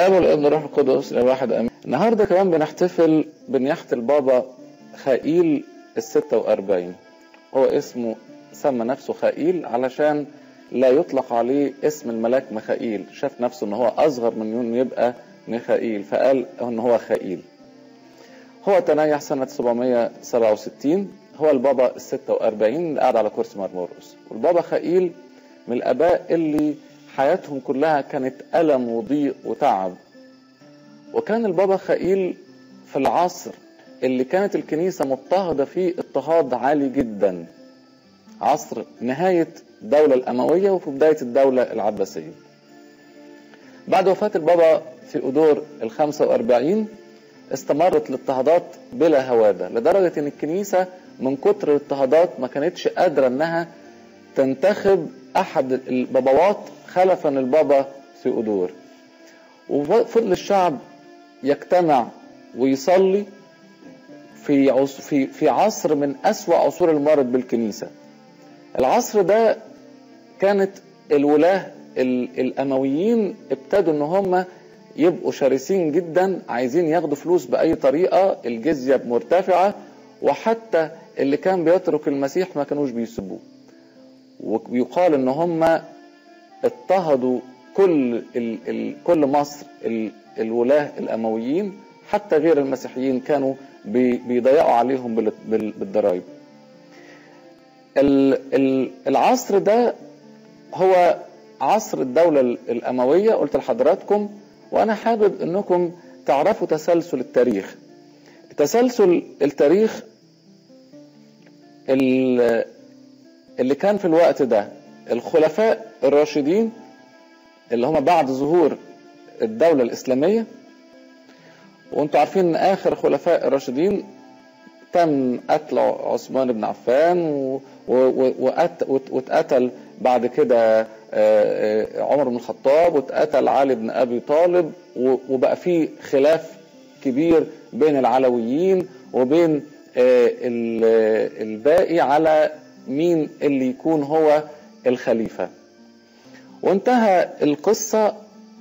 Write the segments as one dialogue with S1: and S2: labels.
S1: الاب والابن والروح القدس لواحد امين النهارده كمان بنحتفل بنياحه البابا خائيل ال 46 هو اسمه سمى نفسه خائيل علشان لا يطلق عليه اسم الملاك ميخائيل شاف نفسه ان هو اصغر من انه يبقى ميخائيل فقال ان هو خائيل هو تنيح سنة 767 هو البابا ال 46 اللي قاعد على كرسي مرمورس والبابا خائيل من الاباء اللي حياتهم كلها كانت ألم وضيق وتعب وكان البابا خائيل في العصر اللي كانت الكنيسة مضطهدة فيه اضطهاد عالي جدا عصر نهاية الدولة الأموية وفي بداية الدولة العباسية بعد وفاة البابا في أدور ال 45 استمرت الاضطهادات بلا هوادة لدرجة ان الكنيسة من كتر الاضطهادات ما كانتش قادرة انها تنتخب احد البابوات خلفا البابا في أدور وفضل الشعب يجتمع ويصلي في في في عصر من أسوأ عصور المرض بالكنيسة العصر ده كانت الولاة الأمويين ابتدوا إن هم يبقوا شرسين جدا عايزين ياخدوا فلوس بأي طريقة الجزية مرتفعة وحتى اللي كان بيترك المسيح ما كانوش بيسبوه ويقال ان هم اضطهدوا كل ال ال كل مصر ال الولاه الامويين حتى غير المسيحيين كانوا بي بيضيقوا عليهم بالضرائب العصر ده هو عصر الدولة الأموية قلت لحضراتكم وأنا حابب أنكم تعرفوا تسلسل التاريخ تسلسل التاريخ اللي كان في الوقت ده الخلفاء الراشدين اللي هم بعد ظهور الدولة الإسلامية وانتوا عارفين ان اخر خلفاء الراشدين تم قتل عثمان بن عفان واتقتل بعد كده عمر بن الخطاب واتقتل علي بن ابي طالب وبقى في خلاف كبير بين العلويين وبين الباقي على مين اللي يكون هو الخليفة وانتهى القصة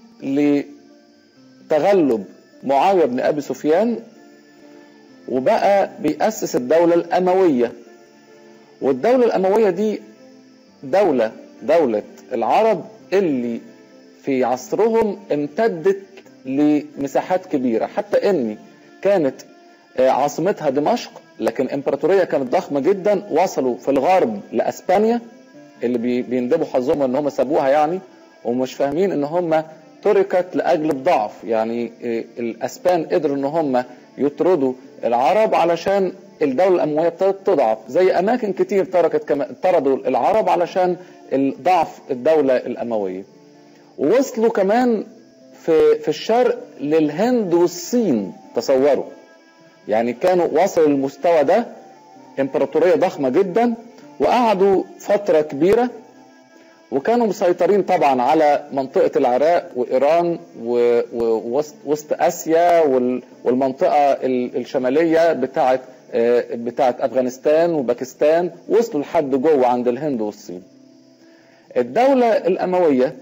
S1: لتغلب معاوية بن أبي سفيان وبقى بيأسس الدولة الأموية والدولة الأموية دي دولة دولة العرب اللي في عصرهم امتدت لمساحات كبيرة حتى ان كانت عاصمتها دمشق لكن امبراطوريه كانت ضخمه جدا وصلوا في الغرب لاسبانيا اللي بيندبوا حظهم ان هم سابوها يعني ومش فاهمين ان هم تركت لاجل الضعف يعني الاسبان قدروا ان هم يطردوا العرب علشان الدوله الامويه ابتدت تضعف زي اماكن كتير تركت كما طردوا العرب علشان ضعف الدوله الامويه ووصلوا كمان في في الشرق للهند والصين تصوروا يعني كانوا وصلوا للمستوى ده امبراطوريه ضخمه جدا وقعدوا فتره كبيره وكانوا مسيطرين طبعا على منطقه العراق وايران ووسط اسيا والمنطقه الشماليه بتاعه بتاعه افغانستان وباكستان وصلوا لحد جوه عند الهند والصين. الدوله الامويه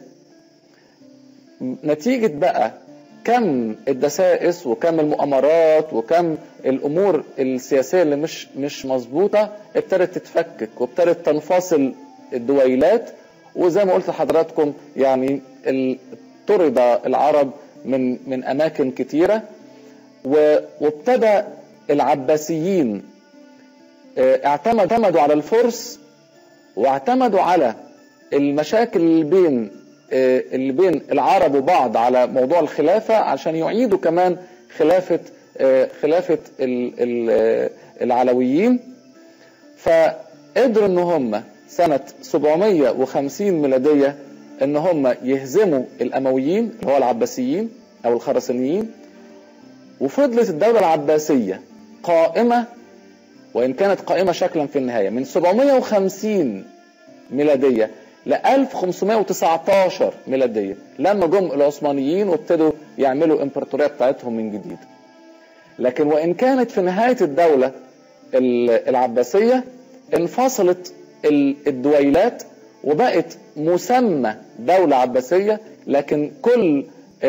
S1: نتيجه بقى كم الدسائس وكم المؤامرات وكم الامور السياسيه اللي مش مش مظبوطه ابتدت تتفكك وابتدت تنفصل الدويلات وزي ما قلت لحضراتكم يعني طرد العرب من من اماكن كتيره وابتدى العباسيين اعتمدوا على الفرس واعتمدوا على المشاكل اللي بين اللي بين العرب وبعض على موضوع الخلافة عشان يعيدوا كمان خلافة خلافة العلويين فقدروا ان هم سنة 750 ميلادية ان هم يهزموا الامويين اللي هو العباسيين او الخرسانيين وفضلت الدولة العباسية قائمة وان كانت قائمة شكلا في النهاية من 750 ميلادية ل 1519 ميلادية لما جم العثمانيين وابتدوا يعملوا امبراطورية بتاعتهم من جديد لكن وإن كانت في نهاية الدولة العباسية انفصلت الدويلات وبقت مسمى دولة عباسية لكن كل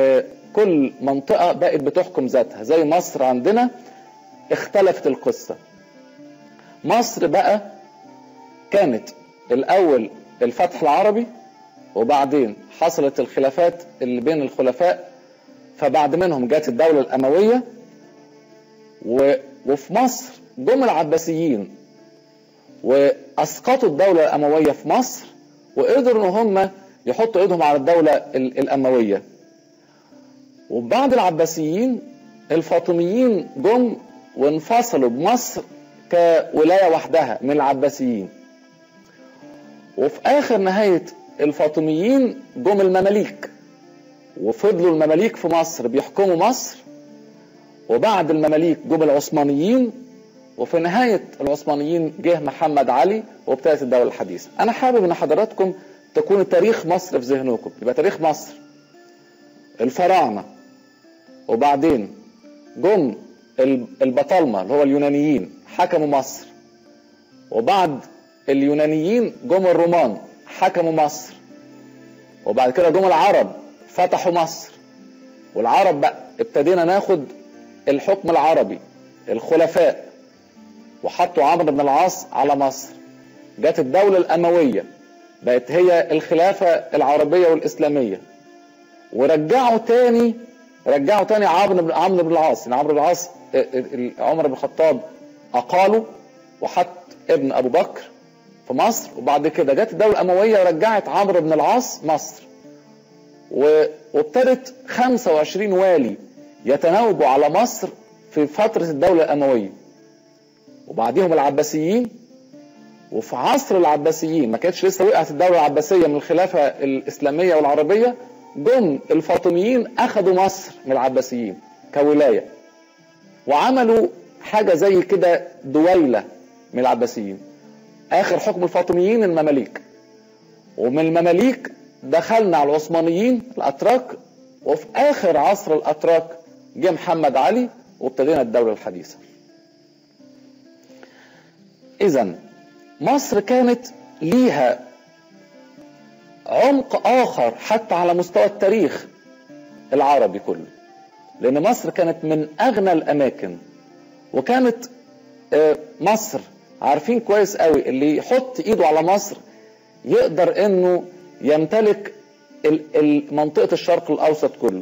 S1: كل منطقة بقت بتحكم ذاتها زي مصر عندنا اختلفت القصة مصر بقى كانت الأول الفتح العربي وبعدين حصلت الخلافات اللي بين الخلفاء فبعد منهم جت الدولة الأموية و... وفي مصر جم العباسيين وأسقطوا الدولة الأموية في مصر وقدروا إن هم يحطوا إيدهم على الدولة الأموية وبعد العباسيين الفاطميين جم وانفصلوا بمصر كولاية وحدها من العباسيين وفي آخر نهاية الفاطميين جم المماليك وفضلوا المماليك في مصر بيحكموا مصر وبعد المماليك جم العثمانيين وفي نهاية العثمانيين جه محمد علي وابتدت الدولة الحديثة أنا حابب أن حضراتكم تكون تاريخ مصر في ذهنكم يبقى تاريخ مصر الفراعنة وبعدين جم البطالمة اللي هو اليونانيين حكموا مصر وبعد اليونانيين جم الرومان حكموا مصر وبعد كده جم العرب فتحوا مصر والعرب بقى ابتدينا ناخد الحكم العربي الخلفاء وحطوا عمرو بن العاص على مصر جت الدولة الأموية بقت هي الخلافة العربية والإسلامية ورجعوا تاني رجعوا تاني عمرو بن عمرو بن العاص يعني عمرو بن العاص عمر بن الخطاب أقاله وحط ابن أبو بكر في مصر وبعد كده جت الدولة الأموية ورجعت عمرو بن العاص مصر وابتدت 25 والي يتناوبوا على مصر في فترة الدولة الأموية وبعديهم العباسيين وفي عصر العباسيين ما كانتش لسه وقعت الدولة العباسية من الخلافة الإسلامية والعربية جم الفاطميين أخذوا مصر من العباسيين كولاية وعملوا حاجة زي كده دويلة من العباسيين آخر حكم الفاطميين المماليك ومن المماليك دخلنا على العثمانيين الأتراك وفي آخر عصر الأتراك جه محمد علي وابتدينا الدولة الحديثة إذا مصر كانت ليها عمق آخر حتى على مستوى التاريخ العربي كله لأن مصر كانت من أغنى الأماكن وكانت مصر عارفين كويس قوي اللي يحط إيده على مصر يقدر إنه يمتلك منطقة الشرق الأوسط كله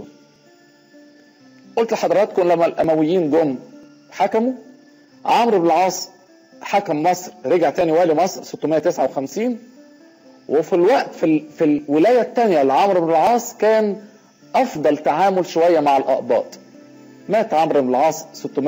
S1: قلت لحضراتكم لما الأمويين جم حكموا عمرو بن العاص حكم مصر رجع تاني والي مصر 659 وفي الوقت في, ال... في الولايه الثانيه لعمرو بن العاص كان افضل تعامل شويه مع الاقباط مات عمرو بن العاص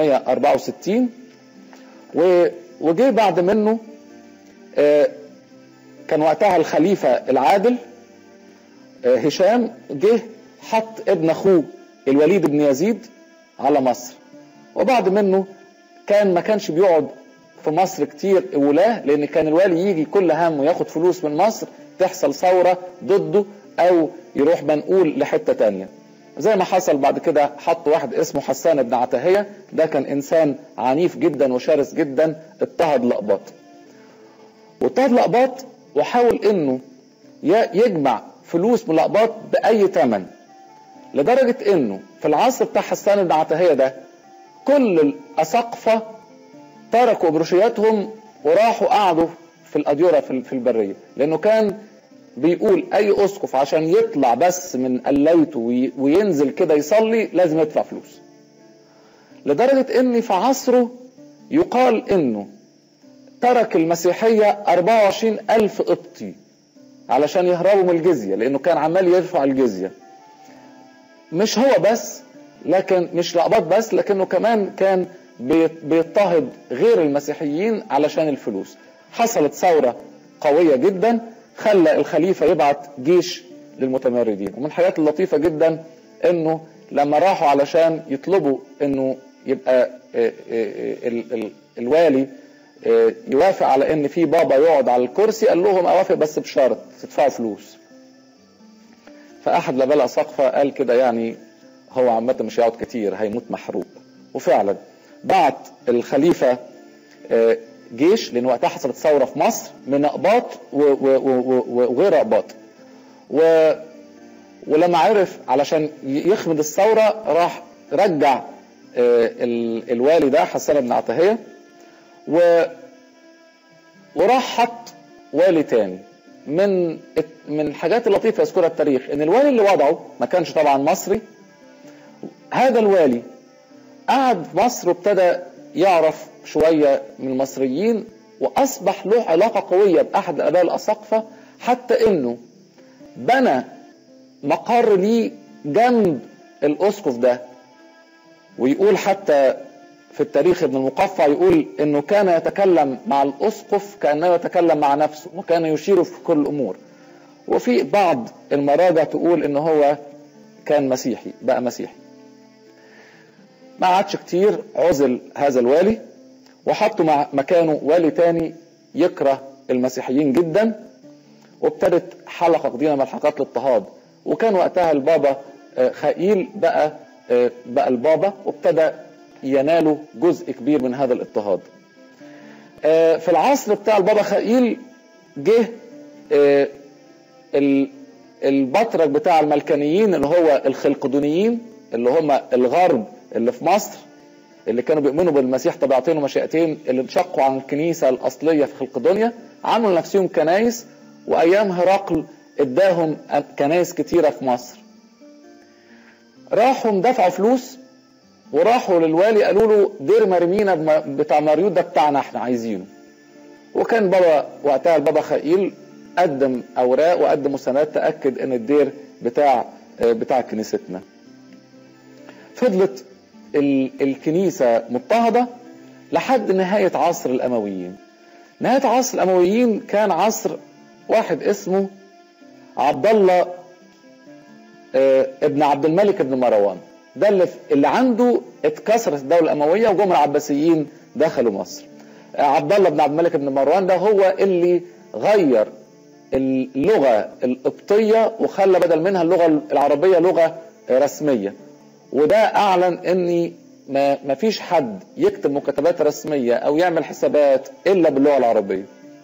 S1: 664 و... وجه بعد منه آه كان وقتها الخليفه العادل آه هشام جه حط ابن اخوه الوليد بن يزيد على مصر وبعد منه كان ما كانش بيقعد في مصر كتير ولاه لان كان الوالي يجي كل همه ياخد فلوس من مصر تحصل ثورة ضده او يروح منقول لحتة تانية زي ما حصل بعد كده حط واحد اسمه حسان بن عتاهية ده كان انسان عنيف جدا وشرس جدا اضطهد لقباط واضطهد لقباط وحاول انه يجمع فلوس من لقباط باي ثمن لدرجة انه في العصر بتاع حسان بن عتاهية ده كل الاساقفة تركوا بروشياتهم وراحوا قعدوا في الأديرة في البرية لأنه كان بيقول أي أسقف عشان يطلع بس من قليته وينزل كده يصلي لازم يدفع فلوس لدرجة إن في عصره يقال إنه ترك المسيحية 24 ألف قبطي علشان يهربوا من الجزية لأنه كان عمال يرفع الجزية مش هو بس لكن مش لقباط بس لكنه كمان كان بيضطهد غير المسيحيين علشان الفلوس حصلت ثورة قوية جدا خلى الخليفة يبعت جيش للمتمردين ومن الحاجات اللطيفة جدا انه لما راحوا علشان يطلبوا انه يبقى ال ال الوالي يوافق على ان في بابا يقعد على الكرسي قال لهم اوافق بس بشرط تدفعوا فلوس فاحد لبلع سقفة قال كده يعني هو عامة مش هيقعد كتير هيموت محروق وفعلا بعت الخليفة جيش لان وقتها حصلت ثورة في مصر من اقباط وغير اقباط و ولما عرف علشان يخمد الثوره راح رجع الوالي ده حسان بن عطيه و وراح حط والي تاني من من الحاجات اللطيفه يذكرها التاريخ ان الوالي اللي وضعه ما كانش طبعا مصري هذا الوالي قعد في مصر وابتدى يعرف شويه من المصريين واصبح له علاقه قويه باحد الاباء الاساقفه حتى انه بنى مقر ليه جنب الاسقف ده ويقول حتى في التاريخ ابن المقفع يقول انه كان يتكلم مع الاسقف كانه يتكلم مع نفسه وكان يشير في كل الامور وفي بعض المراجع تقول ان هو كان مسيحي بقى مسيحي ما قعدش كتير عزل هذا الوالي وحطوا مع مكانه والي تاني يكره المسيحيين جدا وابتدت حلقة جديدة من حلقات الاضطهاد وكان وقتها البابا خائيل بقى بقى البابا وابتدى ينالوا جزء كبير من هذا الاضطهاد في العصر بتاع البابا خائيل جه البطرك بتاع الملكانيين اللي هو الخلقدونيين اللي هم الغرب اللي في مصر اللي كانوا بيؤمنوا بالمسيح طبيعتين ومشيئتين اللي انشقوا عن الكنيسه الاصليه في خلقدونيا عملوا لنفسهم كنايس وايام هرقل اداهم كنايس كتيره في مصر راحوا دفعوا فلوس وراحوا للوالي قالوا له دير مرمينا بتاع مريوط ده بتاعنا احنا عايزينه وكان بابا وقتها البابا خائيل قدم اوراق وقدم مستندات تاكد ان الدير بتاع بتاع كنيستنا فضلت الكنيسه مضطهده لحد نهايه عصر الامويين نهايه عصر الامويين كان عصر واحد اسمه عبد الله ابن عبد الملك بن مروان ده اللي, اللي عنده اتكسرت الدوله الامويه وجم العباسيين دخلوا مصر عبد الله بن عبد الملك بن مروان ده هو اللي غير اللغه القبطيه وخلى بدل منها اللغه العربيه لغه رسميه وده اعلن ان ما ما فيش حد يكتب مكتبات رسميه او يعمل حسابات الا باللغه العربيه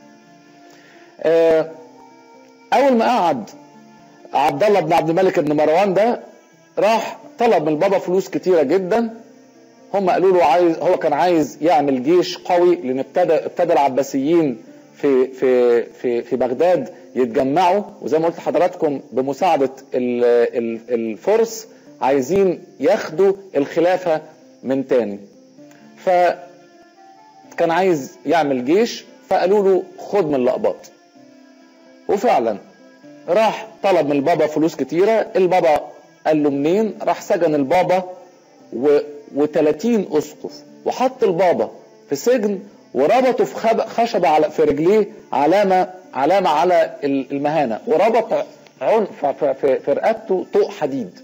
S1: اول ما قعد عبد الله بن عبد الملك بن مروان ده راح طلب من البابا فلوس كتيره جدا هم قالوا له عايز هو كان عايز يعمل جيش قوي لان ابتدى ابتدى العباسيين في في في في بغداد يتجمعوا وزي ما قلت لحضراتكم بمساعده الفرس عايزين ياخدوا الخلافه من تاني ف كان عايز يعمل جيش فقالوا له خد من الاقباط وفعلا راح طلب من البابا فلوس كتيره البابا قال له منين راح سجن البابا و... و30 اسقف وحط البابا في سجن وربطه في خب... خشبه على في رجليه علامه علامه على المهانه وربط عن في, في... في رقبته طوق حديد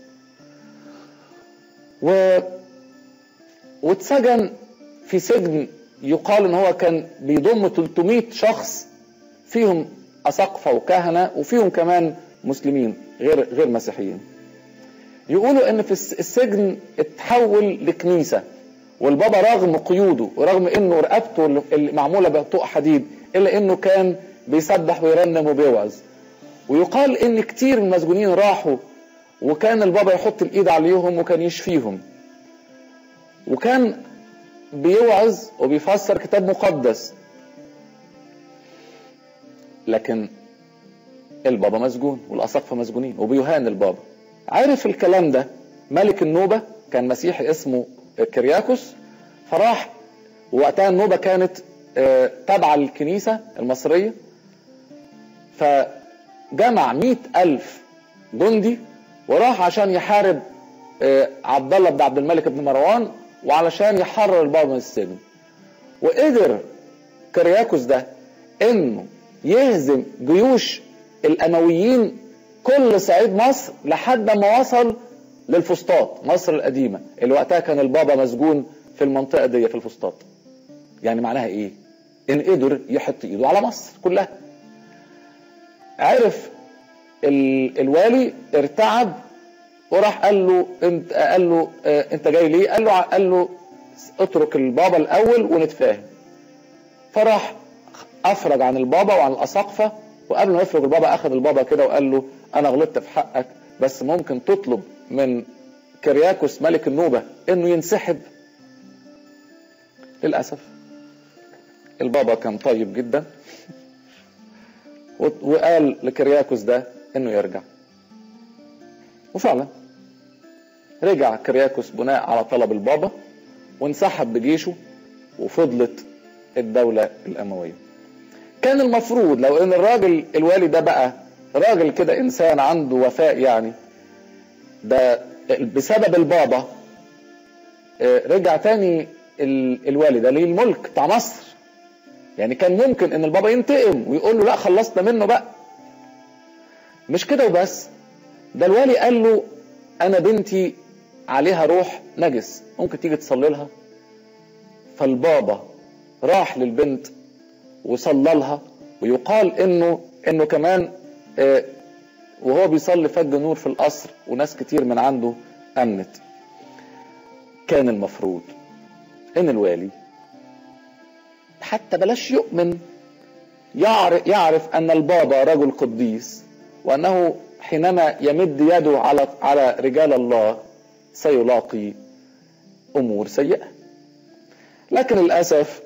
S1: و واتسجن في سجن يقال ان هو كان بيضم 300 شخص فيهم اساقفه وكهنه وفيهم كمان مسلمين غير غير مسيحيين. يقولوا ان في السجن اتحول لكنيسه والبابا رغم قيوده ورغم انه رقبته اللي معموله بطوق حديد الا انه كان بيسبح ويرنم وبيوعظ. ويقال ان كتير من المسجونين راحوا وكان البابا يحط الايد عليهم وكان يشفيهم. وكان بيوعظ وبيفسر كتاب مقدس لكن البابا مسجون والاساقفه مسجونين وبيهان البابا عرف الكلام ده ملك النوبه كان مسيحي اسمه كرياكوس فراح وقتها النوبه كانت تابعه للكنيسه المصريه فجمع مئة ألف جندي وراح عشان يحارب عبد الله بن عبد الملك بن مروان وعلشان يحرر البابا من السجن وقدر كرياكوس ده انه يهزم جيوش الامويين كل صعيد مصر لحد ما وصل للفسطاط مصر القديمه اللي وقتها كان البابا مسجون في المنطقه دي في الفسطاط يعني معناها ايه ان قدر يحط ايده على مصر كلها عرف الوالي ارتعب وراح قال له انت قال له اه انت جاي ليه؟ قال له قال له اترك البابا الاول ونتفاهم. فراح افرج عن البابا وعن الاساقفه وقبل ما يفرج البابا اخذ البابا كده وقال له انا غلطت في حقك بس ممكن تطلب من كرياكوس ملك النوبة انه ينسحب للأسف البابا كان طيب جدا وقال لكرياكوس ده انه يرجع وفعلا رجع كرياكوس بناء على طلب البابا وانسحب بجيشه وفضلت الدولة الأموية كان المفروض لو ان الراجل الوالي ده بقى راجل كده انسان عنده وفاء يعني ده بسبب البابا رجع تاني الوالي ده للملك بتاع مصر يعني كان ممكن ان البابا ينتقم ويقول له لا خلصنا منه بقى مش كده وبس ده الوالي قال له انا بنتي عليها روح نجس ممكن تيجي تصلي لها فالبابا راح للبنت وصلى لها ويقال انه انه كمان آه وهو بيصلي فج نور في القصر وناس كتير من عنده امنت كان المفروض ان الوالي حتى بلاش يؤمن يعرف, يعرف ان البابا رجل قديس وانه حينما يمد يده على على رجال الله سيلاقي امور سيئه لكن للاسف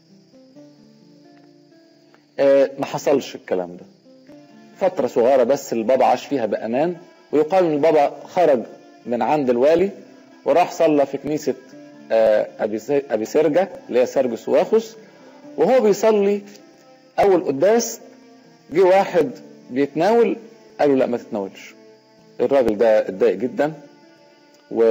S1: ما حصلش الكلام ده فترة صغيرة بس البابا عاش فيها بأمان ويقال إن البابا خرج من عند الوالي وراح صلى في كنيسة أبي سرجة اللي هي سرجس واخس وهو بيصلي أول قداس جه واحد بيتناول قال له لا ما تتناولش الراجل ده اتضايق جدا و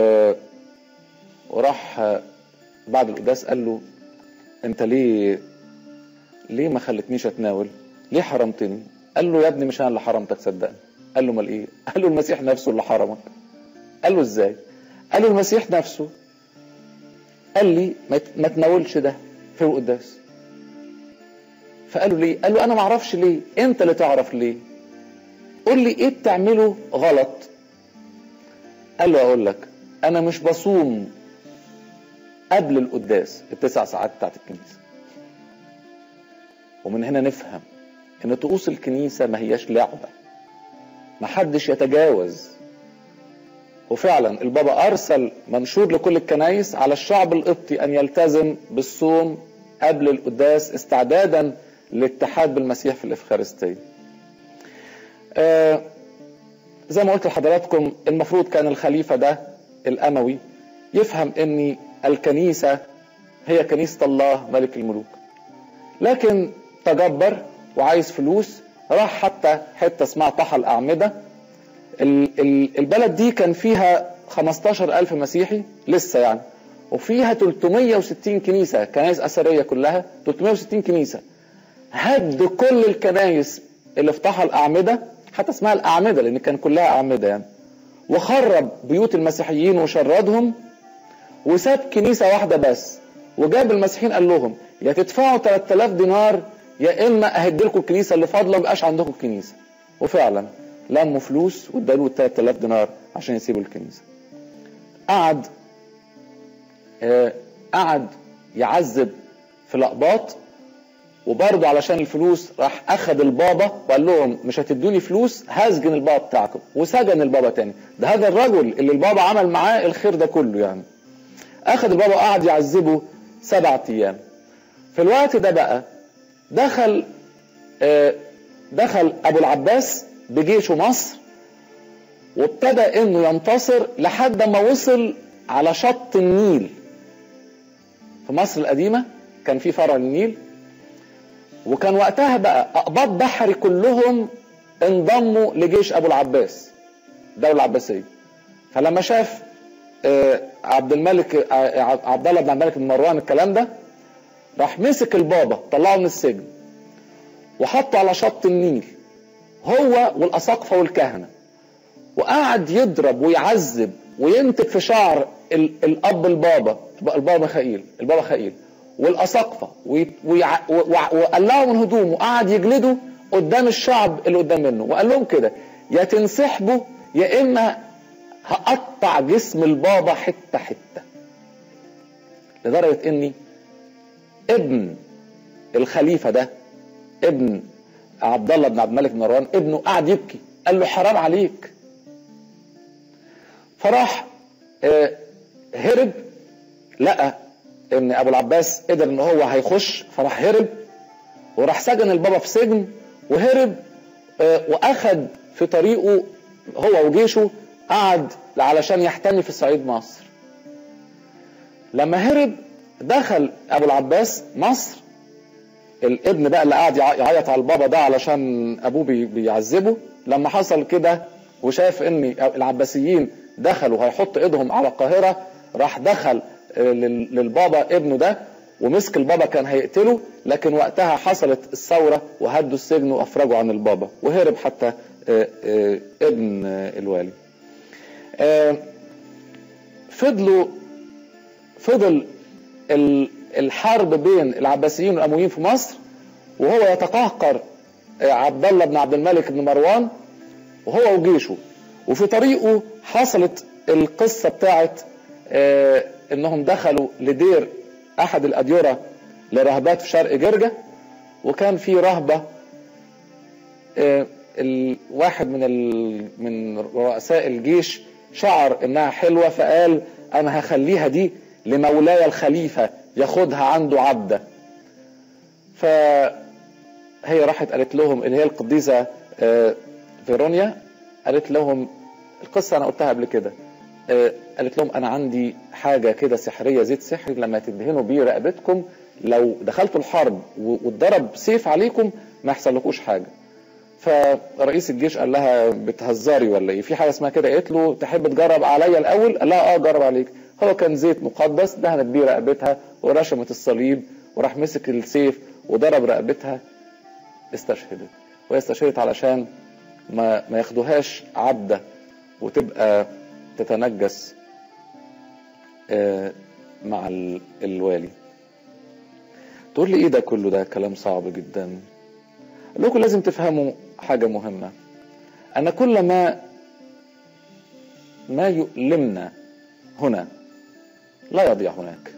S1: وراح بعد القداس قال له انت ليه ليه ما خلتنيش اتناول ليه حرمتني قال له يا ابني مش انا اللي حرمتك صدقني قال له امال ايه قال له المسيح نفسه اللي حرمك قال له ازاي قال له المسيح نفسه قال لي ما تناولش ده في القداس فقال له ليه قال له انا ما اعرفش ليه انت اللي تعرف ليه قول لي ايه بتعمله غلط قال له اقول لك انا مش بصوم قبل القداس التسع ساعات بتاعت الكنيسه ومن هنا نفهم ان طقوس الكنيسة ما هياش لعبة ما حدش يتجاوز وفعلا البابا ارسل منشور لكل الكنايس على الشعب القبطي ان يلتزم بالصوم قبل القداس استعدادا للاتحاد بالمسيح في الافخارستيه آه زي ما قلت لحضراتكم المفروض كان الخليفة ده الأموي يفهم ان الكنيسة هي كنيسة الله ملك الملوك لكن تجبر وعايز فلوس راح حتى حتة اسمها طحا الأعمدة البلد دي كان فيها 15 ألف مسيحي لسه يعني وفيها 360 كنيسة كنائس أثرية كلها 360 كنيسة هد كل الكنائس اللي في طحا الأعمدة حتى اسمها الأعمدة لأن كان كلها أعمدة يعني وخرب بيوت المسيحيين وشردهم وساب كنيسة واحدة بس وجاب المسيحيين قال لهم يا تدفعوا 3000 دينار يا اما اهد لكم الكنيسه اللي فاضله ما بقاش عندكم كنيسه وفعلا لموا فلوس وادالوا 3000 دينار عشان يسيبوا الكنيسه قعد آه قعد يعذب في الاقباط وبرضه علشان الفلوس راح اخذ البابا وقال لهم مش هتدوني فلوس هسجن البابا بتاعكم وسجن البابا تاني ده هذا الرجل اللي البابا عمل معاه الخير ده كله يعني اخذ البابا وقعد يعذبه سبعة ايام في الوقت ده بقى دخل دخل ابو العباس بجيشه مصر وابتدى انه ينتصر لحد ما وصل على شط النيل في مصر القديمه كان في فرع النيل وكان وقتها بقى اقباط بحري كلهم انضموا لجيش ابو العباس الدوله العباسيه فلما شاف عبد الملك عبد الله بن عبد الملك بن مروان الكلام ده راح مسك البابا طلعه من السجن وحطه على شط النيل هو والأساقفة والكهنة وقعد يضرب ويعذب وينتك في شعر الأب البابا البابا خائيل البابا خائيل والأساقفة وقلعه من هدومه وقعد يجلده قدام الشعب اللي قدام منه وقال لهم كده يا تنسحبوا يا إما هقطع جسم البابا حتة حتة لدرجة إني ابن الخليفة ده ابن عبد الله بن عبد الملك بن مروان ابنه قعد يبكي قال له حرام عليك فراح آه، هرب لقى ان ابو العباس قدر ان هو هيخش فراح هرب وراح سجن البابا في سجن وهرب آه، واخد في طريقه هو وجيشه قعد علشان يحتمي في صعيد مصر لما هرب دخل ابو العباس مصر الابن بقى اللي قاعد يع- يعيط على البابا ده علشان ابوه بي- بيعذبه لما حصل كده وشاف ان العباسيين دخلوا هيحط ايدهم على القاهره راح دخل آه، لل- للبابا ابنه ده ومسك البابا كان هيقتله لكن وقتها حصلت الثوره وهدوا السجن وافرجوا عن البابا وهرب حتى آه، آه، ابن آه، الوالي آه، فضلوا فضل ال- الحرب بين العباسيين والامويين في مصر وهو يتقهقر آه، عبد الله بن عبد الملك بن مروان وهو وجيشه وفي طريقه حصلت القصه بتاعت آه، انهم دخلوا لدير احد الاديره لرهبات في شرق جرجه وكان في رهبه آه، الواحد من ال... من رؤساء الجيش شعر انها حلوه فقال انا هخليها دي لمولاي الخليفه ياخدها عنده عبده فهي راحت قالت لهم اللي هي القديسه آه، فيرونيا قالت لهم القصه انا قلتها قبل كده آه، قالت لهم انا عندي حاجه كده سحريه زيت سحري لما تدهنوا بيه رقبتكم لو دخلتوا الحرب و- واتضرب سيف عليكم ما يحصلكوش حاجه فرئيس الجيش قال لها بتهزري ولا ايه في حاجه اسمها كده قالت له تحب تجرب عليا الاول قال لها اه جرب عليك هو كان زيت مقدس دهنت بيه رقبتها ورشمت الصليب وراح مسك السيف وضرب رقبتها استشهدت وهي استشهدت علشان ما ما ياخدوهاش عبده وتبقى تتنجس آه، مع ال- الوالي تقول لي ايه ده كله ده كلام صعب جدا أقول لكم لازم تفهموا حاجة مهمة أن كل ما ما يؤلمنا هنا لا يضيع هناك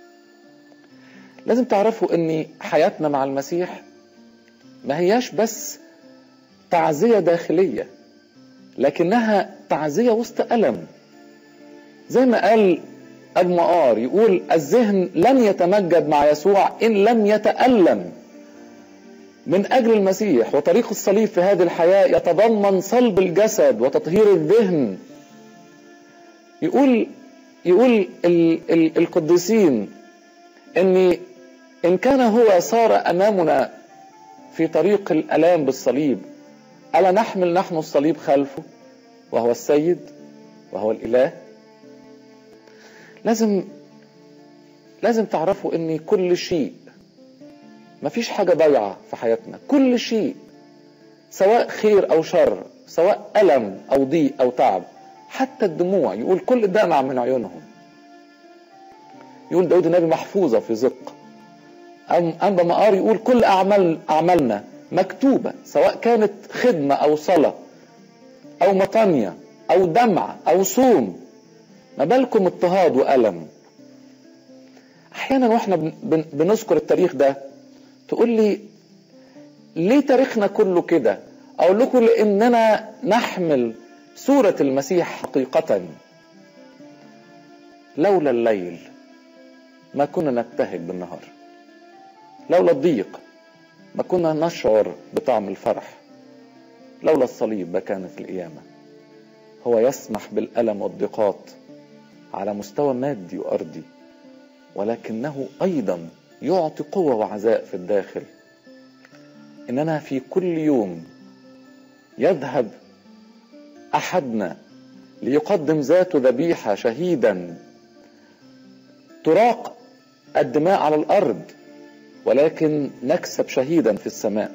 S1: لازم تعرفوا ان حياتنا مع المسيح ما هياش بس تعزية داخلية لكنها تعزية وسط ألم زي ما قال أبو مقار يقول الذهن لن يتمجد مع يسوع إن لم يتألم من أجل المسيح وطريق الصليب في هذه الحياة يتضمن صلب الجسد وتطهير الذهن يقول يقول ال ال القديسين ان ان كان هو صار امامنا في طريق الالام بالصليب الا نحمل نحن الصليب خلفه وهو السيد وهو الاله لازم لازم تعرفوا ان كل شيء مفيش حاجه ضايعه في حياتنا كل شيء سواء خير او شر سواء الم او ضيق او تعب حتى الدموع يقول كل دمع من عيونهم يقول داود النبي محفوظة في زق أم أنبا مقار يقول كل أعمال أعمالنا مكتوبة سواء كانت خدمة أو صلاة أو مطانية أو دمع أو صوم ما بالكم اضطهاد وألم أحيانا وإحنا بن- بن- بنذكر التاريخ ده تقول لي ليه تاريخنا كله كده أقول لكم لأننا نحمل صورة المسيح حقيقة لولا الليل ما كنا نبتهج بالنهار لولا الضيق ما كنا نشعر بطعم الفرح لولا الصليب ما كانت القيامة هو يسمح بالألم والضيقات على مستوى مادي وأرضي ولكنه أيضا يعطي قوة وعزاء في الداخل إننا في كل يوم يذهب أحدنا ليقدم ذاته ذبيحة شهيدا تراق الدماء على الأرض ولكن نكسب شهيدا في السماء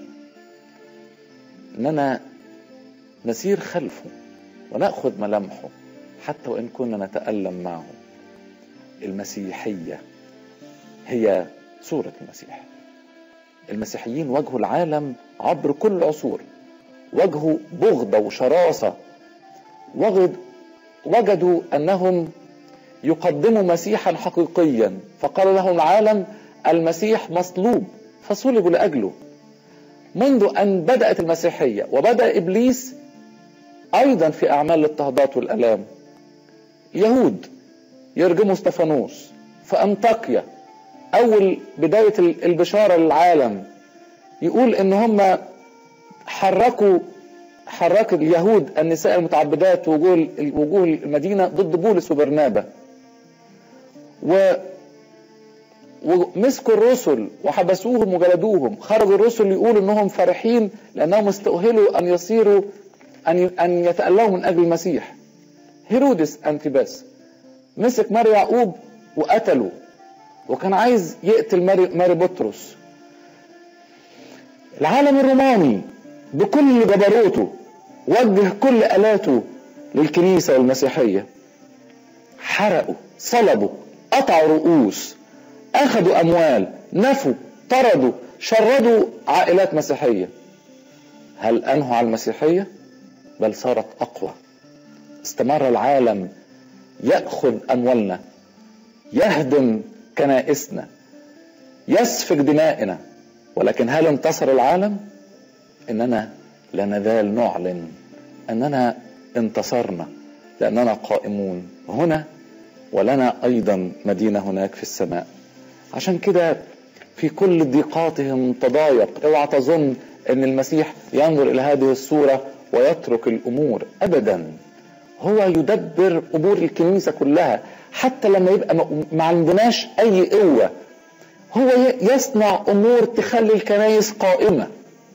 S1: إننا نسير خلفه ونأخذ ملامحه حتى وإن كنا نتألم معه المسيحية هي صورة المسيح المسيحيين واجهوا العالم عبر كل العصور واجهوا بغضة وشراسة وجد وجدوا أنهم يقدموا مسيحا حقيقيا فقال لهم العالم المسيح مصلوب فصلبوا لأجله منذ أن بدأت المسيحية وبدأ إبليس أيضا في أعمال الاضطهادات والألام يهود يرجموا استفانوس في انطاكيا اول بدايه البشاره للعالم يقول ان هم حركوا حرك اليهود النساء المتعبدات وجوه وجوه المدينه ضد بولس وبرنابا و ومسكوا الرسل وحبسوهم وجلدوهم خرج الرسل يقولوا انهم فرحين لانهم استؤهلوا ان يصيروا ان ان يتالموا من اجل المسيح هيرودس انتباس مسك ماري يعقوب وقتله وكان عايز يقتل ماري, ماري بطرس العالم الروماني بكل جبروته وجه كل الاته للكنيسه والمسيحيه حرقوا صلبوا قطعوا رؤوس اخذوا اموال نفوا طردوا شردوا عائلات مسيحيه هل انهوا على المسيحيه بل صارت اقوى استمر العالم ياخذ اموالنا يهدم كنائسنا يسفك دمائنا ولكن هل انتصر العالم اننا لا نزال نعلن اننا انتصرنا لاننا قائمون هنا ولنا ايضا مدينه هناك في السماء عشان كده في كل ضيقاتهم تضايق اوعى تظن ان المسيح ينظر الى هذه الصوره ويترك الامور ابدا هو يدبر امور الكنيسه كلها حتى لما يبقى ما عندناش اي قوه هو يصنع امور تخلي الكنايس قائمه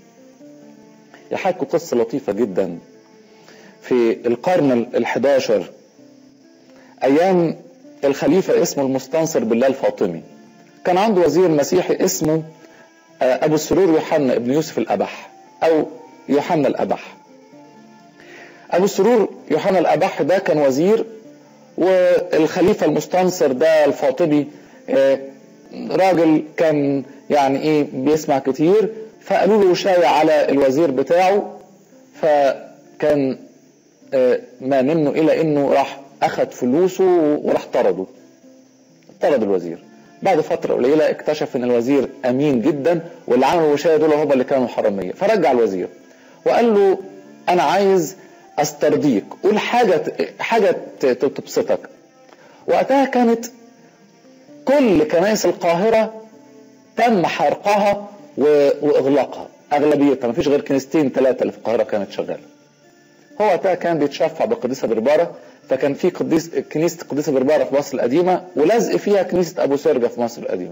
S1: يحكوا قصه لطيفه جدا في القرن ال11 ايام الخليفه اسمه المستنصر بالله الفاطمي كان عنده وزير مسيحي اسمه ابو السرور يوحنا ابن يوسف الابح او يوحنا الابح ابو السرور يوحنا الابح ده كان وزير والخليفه المستنصر ده الفاطمي راجل كان يعني ايه بيسمع كتير فقالوا له شايع على الوزير بتاعه فكان ما منه الى انه راح اخذ فلوسه وراح طرده طرد الوزير بعد فتره قليله اكتشف ان الوزير امين جدا واللي عملوا الوشايه دول هم اللي كانوا حراميه فرجع الوزير وقال له انا عايز استرضيك قول حاجه حاجه تبسطك وقتها كانت كل كنائس القاهره تم حرقها واغلاقها اغلبيتها ما فيش غير كنيستين ثلاثه اللي في القاهره كانت شغاله هو وقتها كان بيتشفع بقديسه برباره فكان في قديس كنيسه قديسه برباره في مصر القديمه ولزق فيها كنيسه ابو سرجه في مصر القديمه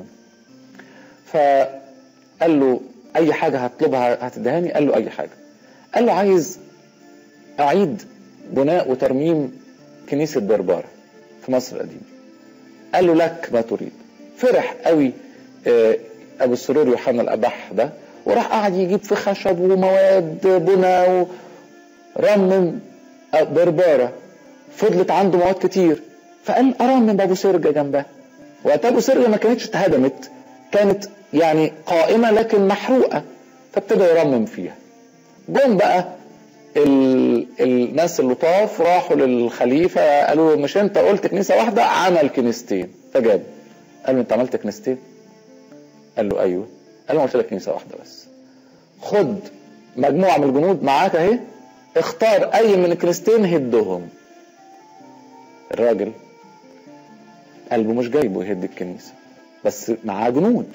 S1: فقال له اي حاجه هطلبها هتدهاني قال له اي حاجه قال له عايز اعيد بناء وترميم كنيسه برباره في مصر القديمه قال له لك ما تريد فرح قوي ابو السرور يوحنا الابح ده وراح قاعد يجيب في خشب ومواد بنا ورمم برباره فضلت عنده مواد كتير فقال ارمم بابو سرجه جنبها وقت ابو سرجه ما كانتش اتهدمت كانت يعني قائمه لكن محروقه فابتدى يرمم فيها جم بقى ال... الناس اللطاف راحوا للخليفه قالوا له مش انت قلت كنيسه واحده عمل كنيستين فجاب قال له انت عملت كنيستين قال له ايوه قال له قلت لك كنيسه واحده بس خد مجموعه من الجنود معاك اهي اختار اي من الكنيستين هدهم الراجل قلبه مش جايبه يهد الكنيسه بس معاه جنود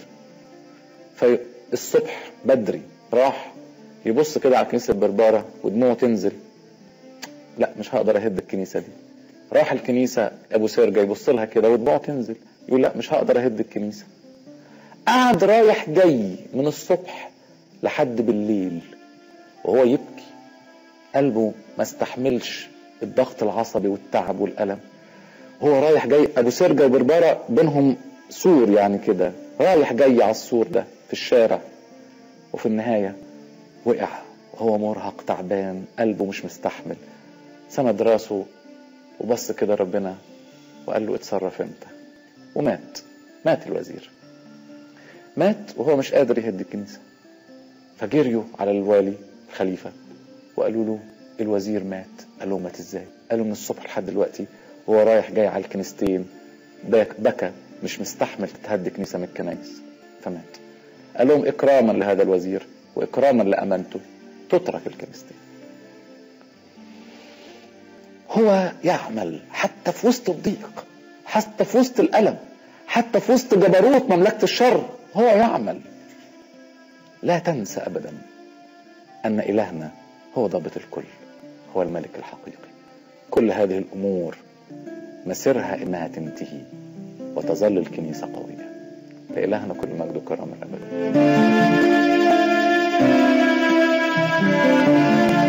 S1: فالصبح بدري راح يبص كده على كنيسه برباره ودموعه تنزل لا مش هقدر اهد الكنيسه دي راح الكنيسه ابو سرجه يبص لها كده ودموعه تنزل يقول لا مش هقدر اهد الكنيسه قعد رايح جاي من الصبح لحد بالليل وهو يبكي قلبه ما استحملش الضغط العصبي والتعب والألم هو رايح جاي أبو سرجة وبربارة بينهم سور يعني كده رايح جاي على السور ده في الشارع وفي النهاية وقع وهو مرهق تعبان قلبه مش مستحمل سند راسه وبص كده ربنا وقال له اتصرف انت ومات مات الوزير مات وهو مش قادر يهد الكنيسة فجريوا على الوالي الخليفة وقالوا له الوزير مات قال له مات ازاي قالوا من الصبح لحد دلوقتي هو رايح جاي على الكنيستين بكى مش مستحمل تتهد كنيسة من الكنايس فمات قال لهم إكراما لهذا الوزير وإكراما لأمانته تترك الكنيستين هو يعمل حتى في وسط الضيق حتى في وسط الألم حتى في وسط جبروت مملكة الشر هو يعمل لا تنسى أبدا أن إلهنا هو ضابط الكل هو الملك الحقيقي كل هذه الأمور مسيرها إنها تنتهي وتظل الكنيسة قوية لإلهنا كل مجد وكرم الأبد